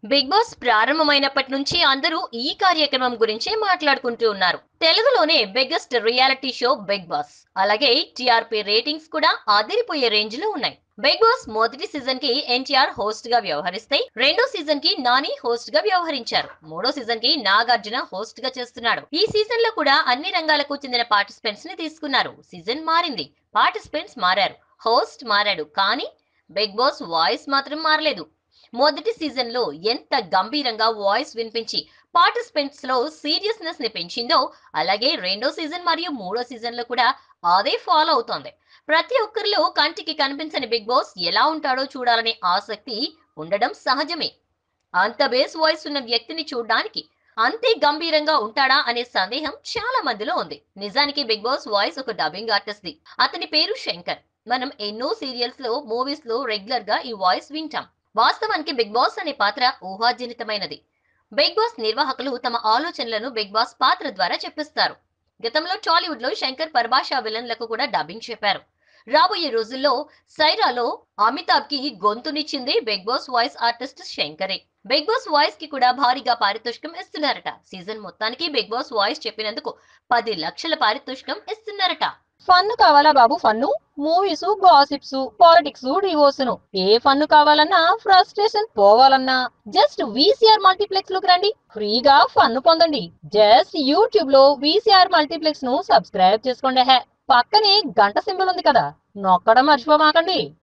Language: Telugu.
బిగ్ బాస్ ప్రారంభమైనప్పటి నుంచి అందరూ ఈ కార్యక్రమం గురించే మాట్లాడుకుంటూ ఉన్నారు తెలుగులోనే biggest reality show Big Boss అలాగే టిఆర్పీ రేటింగ్స్ కూడా అదిరిపోయే రేంజ్ లో ఉన్నాయి బిగ్ బాస్ మొదటి సీజన్ కి ఎన్టీఆర్ హోస్ట్ గా వ్యవహరిస్తే రెండో సీజన్ కి నాని హోస్ట్ గా వ్యవహరించారు మూడో సీజన్ కి నాగార్జున హోస్ట్ గా చేస్తున్నాడు ఈ సీజన్ లో కూడా అన్ని రంగాలకు చెందిన పార్టిసిపెంట్స్ ని తీసుకున్నారు సీజన్ మారింది పార్టిసిపెంట్స్ మారారు హోస్ట్ మారాడు కానీ బిగ్ బాస్ వాయిస్ మాత్రం మారలేదు మొదటి సీజన్ లో ఎంత గంభీరంగా వాయిస్ వినిపించి పార్టిసిపెంట్స్ లో సీరియస్నెస్ ని పెంచిందో అలాగే రెండో సీజన్ మరియు మూడో సీజన్ లో కూడా అదే ఫాలో అవుతోంది ప్రతి ఒక్కరిలో కంటికి కనిపించని బిగ్ బాస్ ఎలా ఉంటాడో చూడాలనే ఆసక్తి ఉండడం సహజమే అంత బేస్ వాయిస్ ఉన్న వ్యక్తిని చూడడానికి అంతే గంభీరంగా ఉంటాడా అనే సందేహం చాలా మందిలో ఉంది నిజానికి బిగ్ బాస్ వాయిస్ ఒక డబ్బింగ్ ఆర్టిస్ట్ ది అతని పేరు శంకర్ మనం ఎన్నో సీరియల్స్ లో మూవీస్ లో రెగ్యులర్ గా ఈ వాయిస్ వింటాం వాస్తవానికి బిగ్ బాస్ అనే పాత్ర ఊహాజనితమైనది బిగ్ బాస్ నిర్వాహకులు తమ ఆలోచనలను బిగ్ బాస్ పాత్ర ద్వారా చెప్పిస్తారు గతంలో టాలీవుడ్ లో శంకర్ పరభాషా విలన్లకు కూడా డబ్బింగ్ చెప్పారు రాబోయే రోజుల్లో సైరాలో అమితాబ్ కి గొంతునిచ్చింది బిగ్ బాస్ వాయిస్ ఆర్టిస్ట్ శంకరే బిగ్ బాస్ వాయిస్ కి కూడా భారీగా పారితోషికం ఇస్తున్నారట సీజన్ మొత్తానికి బిగ్ బాస్ వాయిస్ చెప్పినందుకు పది లక్షల పారితోషికం ఇస్తున్నారట ఫన్ కావాలా బాబు ఫన్ను మూవీస్ గాసిప్స్ పాలిటిక్స్ డివోర్స్ ఏ ఫన్ కావాలన్నా ఫ్రస్ట్రేషన్ పోవాలన్నా జస్ట్ వీసీఆర్ మల్టీప్లెక్స్ లోకి రండి ఫ్రీగా ఫన్ పొందండి జస్ట్ యూట్యూబ్ లో వీసీఆర్ మల్టీప్లెక్స్ ను సబ్స్క్రైబ్ చేసుకోండి హే పక్కనే గంట సింబల్ ఉంది కదా నొక్కడం మర్చిపోమాకండి